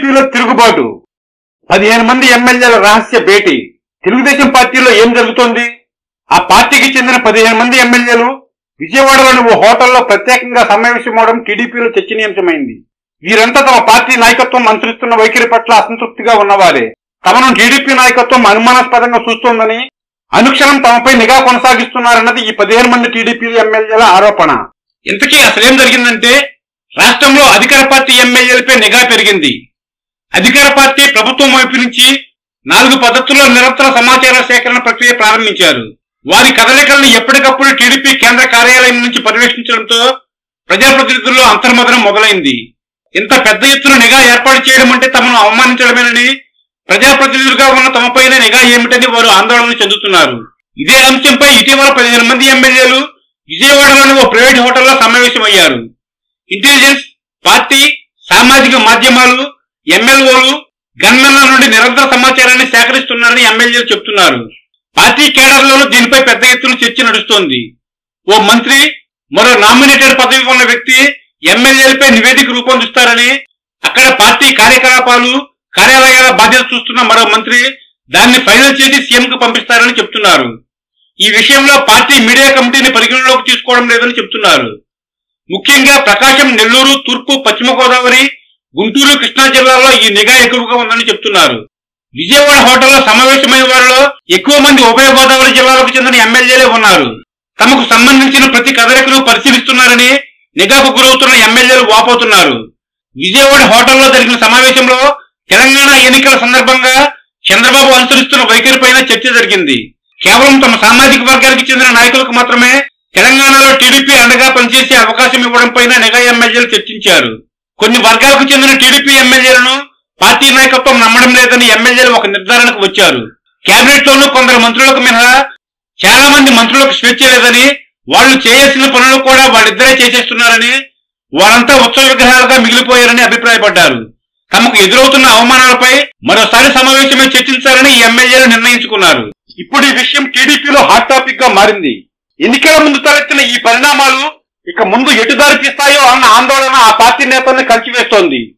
టీడీపీలో తిరుగుబాటు పదిహేను మంది ఎమ్మెల్యేల రహస్య భేటీ తెలుగుదేశం పార్టీలో ఏం జరుగుతోంది ఆ పార్టీకి చెందిన పదిహేను మంది ఎమ్మెల్యేలు విజయవాడలోని ఓ హోటల్లో ప్రత్యేకంగా సమావేశమవడం టీడీపీలో చర్చనీయాంశమైంది వీరంతా తమ పార్టీ నాయకత్వం అనుసరిస్తున్న వైఖరి పట్ల అసంతృప్తిగా ఉన్నవారే తమను టీడీపీ నాయకత్వం అనుమానాస్పదంగా చూస్తోందని అనుక్షణం తమపై నిఘా కొనసాగిస్తున్నారన్నది ఈ పదిహేను మంది టీడీపీ ఎమ్మెల్యేల ఆరోపణ ఇంతకీ అసలేం జరిగిందంటే రాష్ట్రంలో అధికార పార్టీ ఎమ్మెల్యేలపై నిఘా పెరిగింది అధికార పార్టీ ప్రభుత్వం వైపు నుంచి నాలుగు పద్ధతుల్లో నిరంతర సమాచార సేకరణ ప్రక్రియ ప్రారంభించారు వారి కదలికలను ఎప్పటికప్పుడు టీడీపీ కేంద్ర కార్యాలయం నుంచి పర్యవేక్షించడంతో ప్రజాప్రతినిధుల్లో అంతర్మదనం మొదలైంది ఇంత పెద్ద ఎత్తున నిఘా ఏర్పాటు చేయడం అంటే తమను అవమానించడమేనని ప్రజాప్రతినిధులుగా ఉన్న తమపైన నిఘా ఏమిటని వారు ఆందోళన చెందుతున్నారు ఇదే అంశంపై ఇటీవల పదిహేను మంది ఎమ్మెల్యేలు విజయవాడలోని ఓ ప్రైవేట్ హోటల్లో సమావేశమయ్యారు ఇంటెలిజెన్స్ పార్టీ సామాజిక మాధ్యమాలు ఎమ్మెల్యేలు గన్మెన్ల నుండి నిరంతర సమాచారాన్ని సేకరిస్తున్నారని ఎమ్మెల్యేలు చెప్తున్నారు పార్టీ కేడర్లోనూ దీనిపై పెద్ద ఎత్తున చర్చ నడుస్తోంది ఓ మంత్రి మరో నామినేటెడ్ పదవి ఉన్న వ్యక్తి ఎమ్మెల్యేలపై నివేదిక రూపొందిస్తారని అక్కడ పార్టీ కార్యకలాపాలు కార్యాలయాల బాధ్యత చూస్తున్న మరో మంత్రి దాన్ని ఫైనల్ చేసి సీఎం కు పంపిస్తారని చెప్తున్నారు ఈ విషయంలో పార్టీ మీడియా కమిటీని పరిగణలోకి తీసుకోవడం లేదని చెప్తున్నారు ముఖ్యంగా ప్రకాశం నెల్లూరు తూర్పు పశ్చిమ గోదావరి గుంటూరు కృష్ణా జిల్లాల్లో ఈ నిఘా ఎక్కువగా ఉందని చెప్తున్నారు విజయవాడ హోటల్లో సమావేశమైన వారిలో ఎక్కువ మంది ఉభయ గోదావరి జిల్లాలకు చెందిన ఎమ్మెల్యేలే ఉన్నారు తమకు సంబంధించిన ప్రతి కదలికను పరిశీలిస్తున్నారని నిఘాకు గురవుతున్న ఎమ్మెల్యేలు వాపోతున్నారు విజయవాడ హోటల్లో జరిగిన సమావేశంలో తెలంగాణ ఎన్నికల సందర్భంగా చంద్రబాబు అనుసరిస్తున్న వైఖరిపైన చర్చ జరిగింది కేవలం తమ సామాజిక వర్గానికి చెందిన నాయకులకు మాత్రమే తెలంగాణలో టీడీపీ అండగా పనిచేసే అవకాశం ఇవ్వడం పైన నిఘా ఎమ్మెల్యేలు చర్చించారు కొన్ని వర్గాలకు చెందిన టీడీపీ ఎమ్మెల్యేలను పార్టీ నాయకత్వం నమ్మడం లేదని ఎమ్మెల్యేలు ఒక నిర్ధారణకు వచ్చారు కేబినెట్ లోనూ కొందరు మంత్రులకు మినహా చాలా మంది మంత్రులకు స్వేచ్ఛ లేదని వాళ్ళు చేయాల్సిన పనులు కూడా వాళ్ళిద్దరే చేసేస్తున్నారని వారంతా ఉత్సవ విగ్రహాలుగా మిగిలిపోయారని అభిప్రాయపడ్డారు తమకు ఎదురవుతున్న అవమానాలపై మరోసారి సమావేశమే చర్చించాలని ఈ ఎమ్మెల్యేలు నిర్ణయించుకున్నారు ఇప్పుడు ఈ విషయం టీడీపీలో హాట్ టాపిక్ గా మారింది ఎన్నికల ముందు తలెత్తిన ఈ పరిణామాలు ఇక ముందు ఎటు దారి తీస్తాయో అన్న ఆందోళన ఆ పార్టీ నేతల్ని కలిసివేస్తోంది